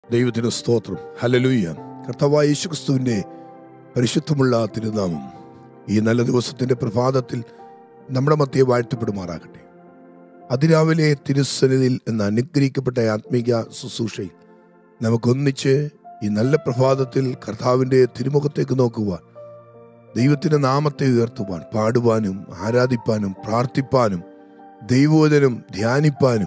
ദൈവത്തിന് സ്തോത്രം ഹലലൂയ കർത്താവായ യേശുക്രിസ്തുവിൻ്റെ പരിശുദ്ധമുള്ള തിരുനാമം ഈ നല്ല ദിവസത്തിൻ്റെ പ്രഭാതത്തിൽ നമ്മുടെ മധ്യേ വാഴ്ത്തപ്പെടുമാറാകട്ടെ അതിരാവിലെ തിരുസന്നിധിയിൽ എന്ന അനുഗ്രഹിക്കപ്പെട്ട ആത്മീക ശുശ്രൂഷയിൽ നമുക്കൊന്നിച്ച് ഈ നല്ല പ്രഭാതത്തിൽ കർത്താവിൻ്റെ തിരുമുഖത്തേക്ക് നോക്കുവാൻ ദൈവത്തിൻ്റെ നാമത്തെ ഉയർത്തുവാൻ പാടുവാനും ആരാധിപ്പാനും പ്രാർത്ഥിപ്പാനും ദൈവോദനം ധ്യാനിപ്പാനും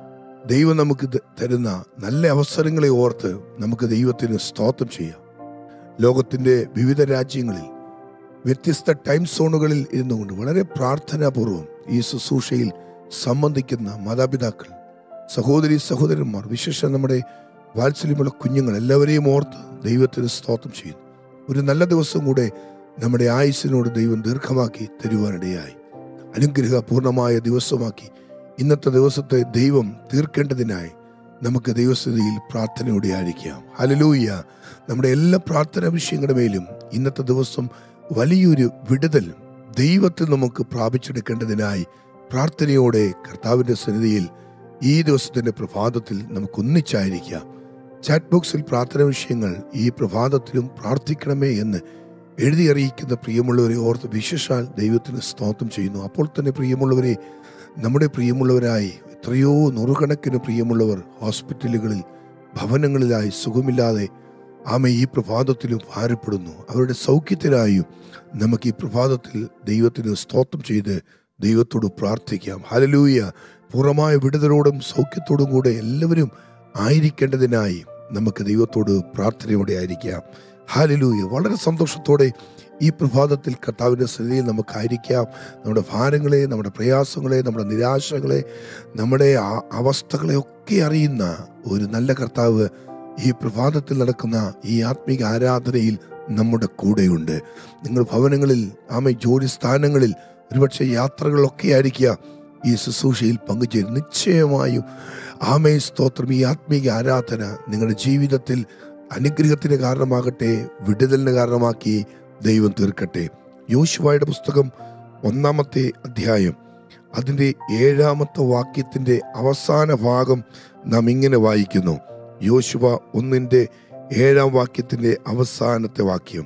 ദൈവം നമുക്ക് ത- തരുന്ന നല്ല അവസരങ്ങളെ ഓർത്ത് നമുക്ക് ദൈവത്തിന് സ്തോത്രം ചെയ്യാം ലോകത്തിൻ്റെ വിവിധ രാജ്യങ്ങളിൽ വ്യത്യസ്ത ടൈം സോണുകളിൽ ഇരുന്നുകൊണ്ട് വളരെ പ്രാർത്ഥനാപൂർവം ഈ ശുശ്രൂഷയിൽ സംബന്ധിക്കുന്ന മാതാപിതാക്കൾ സഹോദരി സഹോദരന്മാർ വിശേഷ നമ്മുടെ വാത്സല്യമുള്ള കുഞ്ഞുങ്ങൾ എല്ലാവരെയും ഓർത്ത് ദൈവത്തിന് സ്തോത്രം ചെയ്യുന്നു ഒരു നല്ല ദിവസം കൂടെ നമ്മുടെ ആയുസ്സിനോട് ദൈവം ദീർഘമാക്കി തരുവാനിടയായി അനുഗ്രഹപൂർണമായ ദിവസമാക്കി ഇന്നത്തെ ദിവസത്തെ ദൈവം തീർക്കേണ്ടതിനായി നമുക്ക് ദൈവസ്ഥിതിയിൽ പ്രാർത്ഥനയോടെ ആയിരിക്കാം ഹലലൂയ നമ്മുടെ എല്ലാ പ്രാർത്ഥനാ വിഷയങ്ങളുടെ മേലും ഇന്നത്തെ ദിവസം വലിയൊരു വിടുതൽ ദൈവത്തിൽ നമുക്ക് പ്രാപിച്ചെടുക്കേണ്ടതിനായി പ്രാർത്ഥനയോടെ കർത്താവിൻ്റെ സന്നിധിയിൽ ഈ ദിവസത്തിൻ്റെ പ്രഭാതത്തിൽ നമുക്ക് ഒന്നിച്ചായിരിക്കാം ചാറ്റ് ബോക്സിൽ പ്രാർത്ഥന വിഷയങ്ങൾ ഈ പ്രഭാതത്തിലും പ്രാർത്ഥിക്കണമേ എന്ന് എഴുതി അറിയിക്കുന്ന പ്രിയമുള്ളവരെ ഓർത്ത് വിശേഷാൽ ദൈവത്തിന് സ്തോത്രം ചെയ്യുന്നു അപ്പോൾ തന്നെ പ്രിയമുള്ളവരെ നമ്മുടെ പ്രിയമുള്ളവരായി എത്രയോ നൂറുകണക്കിന് പ്രിയമുള്ളവർ ഹോസ്പിറ്റലുകളിൽ ഭവനങ്ങളിലായി സുഖമില്ലാതെ ആമ ഈ പ്രഭാതത്തിലും ഭാരപ്പെടുന്നു അവരുടെ സൗഖ്യത്തിനായും നമുക്ക് ഈ പ്രഭാതത്തിൽ ദൈവത്തിന് സ്തോത്രം ചെയ്ത് ദൈവത്തോട് പ്രാർത്ഥിക്കാം ഹലലൂയ പൂർണ്ണമായ വിടുതലോടും സൗഖ്യത്തോടും കൂടെ എല്ലാവരും ആയിരിക്കേണ്ടതിനായി നമുക്ക് ദൈവത്തോട് പ്രാർത്ഥനയോടെ ആയിരിക്കാം ഹാലലൂയ വളരെ സന്തോഷത്തോടെ ഈ പ്രഭാതത്തിൽ കർത്താവിൻ്റെ സ്ഥിതിയിൽ നമുക്കായിരിക്കാം നമ്മുടെ ഭാരങ്ങളെ നമ്മുടെ പ്രയാസങ്ങളെ നമ്മുടെ നിരാശകളെ നമ്മുടെ ആ- അവസ്ഥകളെ ഒക്കെ അറിയുന്ന ഒരു നല്ല കർത്താവ് ഈ പ്രഭാതത്തിൽ നടക്കുന്ന ഈ ആത്മീക ആരാധനയിൽ നമ്മുടെ കൂടെയുണ്ട് നിങ്ങൾ ഭവനങ്ങളിൽ ആമ ജോലി സ്ഥാനങ്ങളിൽ ഒരുപക്ഷെ യാത്രകളിലൊക്കെ ആയിരിക്കുക ഈ ശുശ്രൂഷയിൽ പങ്കുചേരും നിശ്ചയമായും ആമേ സ്തോത്രം ഈ ആത്മീക ആരാധന നിങ്ങളുടെ ജീവിതത്തിൽ അനുഗ്രഹത്തിന് കാരണമാകട്ടെ വിടുതലിന് കാരണമാക്കി ദൈവം തീർക്കട്ടെ യോശുവായുടെ പുസ്തകം ഒന്നാമത്തെ അധ്യായം അതിൻ്റെ ഏഴാമത്തെ വാക്യത്തിൻ്റെ അവസാന ഭാഗം നാം ഇങ്ങനെ വായിക്കുന്നു യോശുവ ഒന്നിൻ്റെ ഏഴാം വാക്യത്തിൻ്റെ അവസാനത്തെ വാക്യം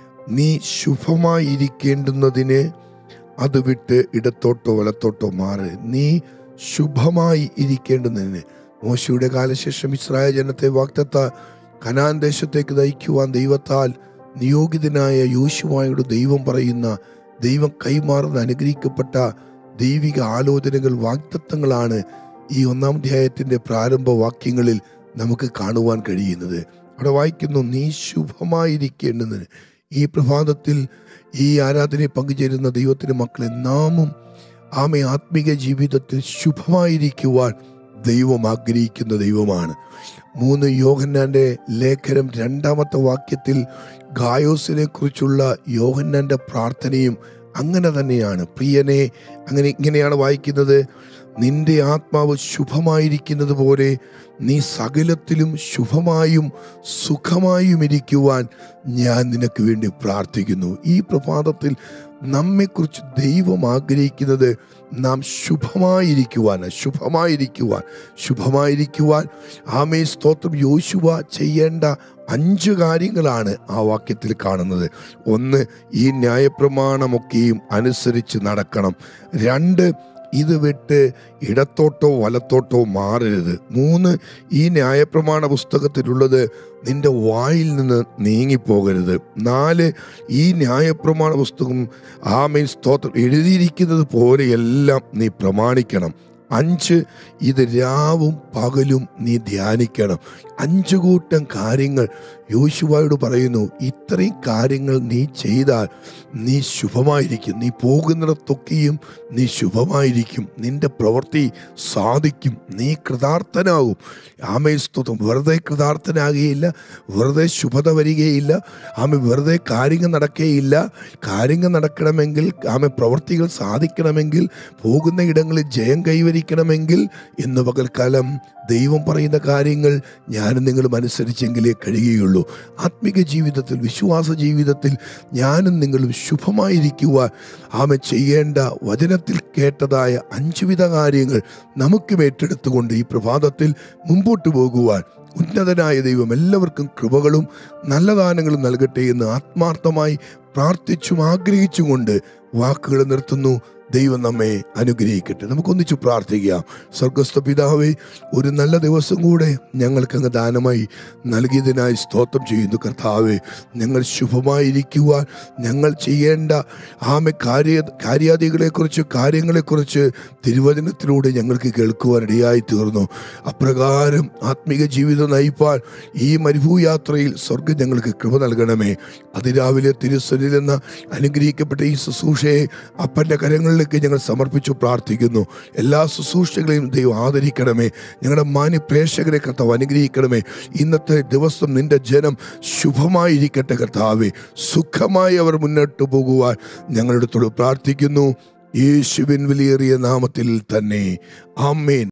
നീ ശുഭമായിരിക്കേണ്ടുന്നതിന് അത് വിട്ട് ഇടത്തോട്ടോ വലത്തോട്ടോ മാറ് നീ ശുഭമായി ഇരിക്കേണ്ടുന്നതിന് മോശയുടെ കാലശേഷം ഇസ്രായേൽ ജനത്തെ വാക്തത്ത കനാൻ ദേശത്തേക്ക് നയിക്കുവാൻ ദൈവത്താൽ നിയോഗിതനായ യോശുവായോട് ദൈവം പറയുന്ന ദൈവം കൈമാറുന്ന അനുഗ്രഹിക്കപ്പെട്ട ദൈവിക ആലോചനകൾ വാഗ്ദത്തങ്ങളാണ് ഈ ഒന്നാം അധ്യായത്തിന്റെ പ്രാരംഭ വാക്യങ്ങളിൽ നമുക്ക് കാണുവാൻ കഴിയുന്നത് അവിടെ വായിക്കുന്നു നീ ശുഭമായിരിക്കേണ്ടതിന് ഈ പ്രഭാതത്തിൽ ഈ ആരാധനയെ പങ്കുചേരുന്ന ദൈവത്തിന്റെ മക്കളെ നാമും ആമെ ആത്മീക ജീവിതത്തിൽ ശുഭമായിരിക്കുവാൻ ദൈവം ആഗ്രഹിക്കുന്ന ദൈവമാണ് മൂന്ന് യോഹന്നാന്റെ ലേഖനം രണ്ടാമത്തെ വാക്യത്തിൽ ഗായോസിനെ കുറിച്ചുള്ള യോഹന്നാന്റെ പ്രാർത്ഥനയും അങ്ങനെ തന്നെയാണ് പ്രിയനെ അങ്ങനെ ഇങ്ങനെയാണ് വായിക്കുന്നത് നിന്റെ ആത്മാവ് ശുഭമായിരിക്കുന്നത് പോലെ നീ സകലത്തിലും ശുഭമായും സുഖമായും ഇരിക്കുവാൻ ഞാൻ നിനക്ക് വേണ്ടി പ്രാർത്ഥിക്കുന്നു ഈ പ്രഭാതത്തിൽ നമ്മെക്കുറിച്ച് ദൈവം ആഗ്രഹിക്കുന്നത് നാം ശുഭമായിരിക്കുവാൻ ശുഭമായിരിക്കുവാൻ ശുഭമായിരിക്കുവാൻ ആമേ സ്തോത്രം യോശുവ ചെയ്യേണ്ട അഞ്ച് കാര്യങ്ങളാണ് ആ വാക്യത്തിൽ കാണുന്നത് ഒന്ന് ഈ ന്യായപ്രമാണമൊക്കെയും അനുസരിച്ച് നടക്കണം രണ്ട് ഇത് വിട്ട് ഇടത്തോട്ടോ വലത്തോട്ടോ മാറരുത് മൂന്ന് ഈ ന്യായപ്രമാണ പുസ്തകത്തിലുള്ളത് നിന്റെ വായിൽ നിന്ന് നീങ്ങിപ്പോകരുത് നാല് ഈ ന്യായപ്രമാണ പുസ്തകം ആമേൻ സ്തോത്രം എഴുതിയിരിക്കുന്നത് പോലെയെല്ലാം നീ പ്രമാണിക്കണം അഞ്ച് ഇത് രാവും പകലും നീ ധ്യാനിക്കണം അഞ്ചു കൂട്ടം കാര്യങ്ങൾ യോശുവായോട് പറയുന്നു ഇത്രയും കാര്യങ്ങൾ നീ ചെയ്താൽ നീ ശുഭമായിരിക്കും നീ പോകുന്നിടത്തൊക്കെയും നീ ശുഭമായിരിക്കും നിന്റെ പ്രവൃത്തി സാധിക്കും നീ കൃതാർത്ഥനാകും ആമേ സ്തുതം വെറുതെ കൃതാർത്ഥനാകുകയില്ല വെറുതെ ശുഭത വരികയില്ല ആമ വെറുതെ കാര്യങ്ങൾ നടക്കുകയില്ല കാര്യങ്ങൾ നടക്കണമെങ്കിൽ ആമ പ്രവൃത്തികൾ സാധിക്കണമെങ്കിൽ പോകുന്ന ഇടങ്ങളിൽ ജയം കൈവരിക്കണമെങ്കിൽ ഇന്ന് പകൽക്കാലം ദൈവം പറയുന്ന കാര്യങ്ങൾ ഞാനും നിങ്ങളും അനുസരിച്ചെങ്കിലേ കഴിയുകയുള്ളൂ ആത്മിക ജീവിതത്തിൽ വിശ്വാസ ജീവിതത്തിൽ ഞാനും നിങ്ങളും ശുഭമായിരിക്കുവാൻ ആമ ചെയ്യേണ്ട വചനത്തിൽ കേട്ടതായ അഞ്ചുവിധ കാര്യങ്ങൾ നമുക്കും ഏറ്റെടുത്തുകൊണ്ട് ഈ പ്രഭാതത്തിൽ മുമ്പോട്ട് പോകുവാൻ ഉന്നതനായ ദൈവം എല്ലാവർക്കും കൃപകളും നല്ല ദാനങ്ങളും നൽകട്ടെ എന്ന് ആത്മാർത്ഥമായി പ്രാർത്ഥിച്ചും ആഗ്രഹിച്ചും കൊണ്ട് വാക്കുകൾ നിർത്തുന്നു ദൈവം നമ്മെ അനുഗ്രഹിക്കട്ടെ നമുക്കൊന്നിച്ച് പ്രാർത്ഥിക്കാം സ്വർഗസ്ഥ പിതാവേ ഒരു നല്ല ദിവസം കൂടെ ഞങ്ങൾക്കങ്ങ് ദാനമായി നൽകിയതിനായി സ്തോത്രം ചെയ്യുന്നു കർത്താവെ ഞങ്ങൾ ശുഭമായിരിക്കുവാൻ ഞങ്ങൾ ചെയ്യേണ്ട ആമെ കാര്യ കാര്യാദികളെക്കുറിച്ച് കാര്യങ്ങളെക്കുറിച്ച് തിരുവചനത്തിലൂടെ ഞങ്ങൾക്ക് കേൾക്കുവാൻ ഇടയായി തീർന്നു അപ്രകാരം ആത്മീക ജീവിതം നയിപ്പാൻ ഈ മരുഭൂയാത്രയിൽ സ്വർഗം ഞങ്ങൾക്ക് കൃപ നൽകണമേ അതിരാവിലെ തിരുസനിൽ എന്ന അനുഗ്രഹിക്കപ്പെട്ട ഈ ശുശ്രൂഷയെ അപ്പൻ്റെ കരങ്ങളിലേക്ക് ഞങ്ങൾ സമർപ്പിച്ചു പ്രാർത്ഥിക്കുന്നു എല്ലാ ശുശ്രൂഷകളെയും ദൈവം ആദരിക്കണമേ ഞങ്ങളുടെ മാന്യ പ്രേക്ഷകരെ കർത്താവ് അനുഗ്രഹിക്കണമേ ഇന്നത്തെ ദിവസം നിന്റെ ജനം ശുഭമായിരിക്കട്ടെ കർത്താവെ സുഖമായി അവർ മുന്നോട്ട് പോകുവാൻ ഞങ്ങളുടെ അടുത്തോട് പ്രാർത്ഥിക്കുന്നു യേശുവിൻ വിലയേറിയ നാമത്തിൽ തന്നെ ആമേൻ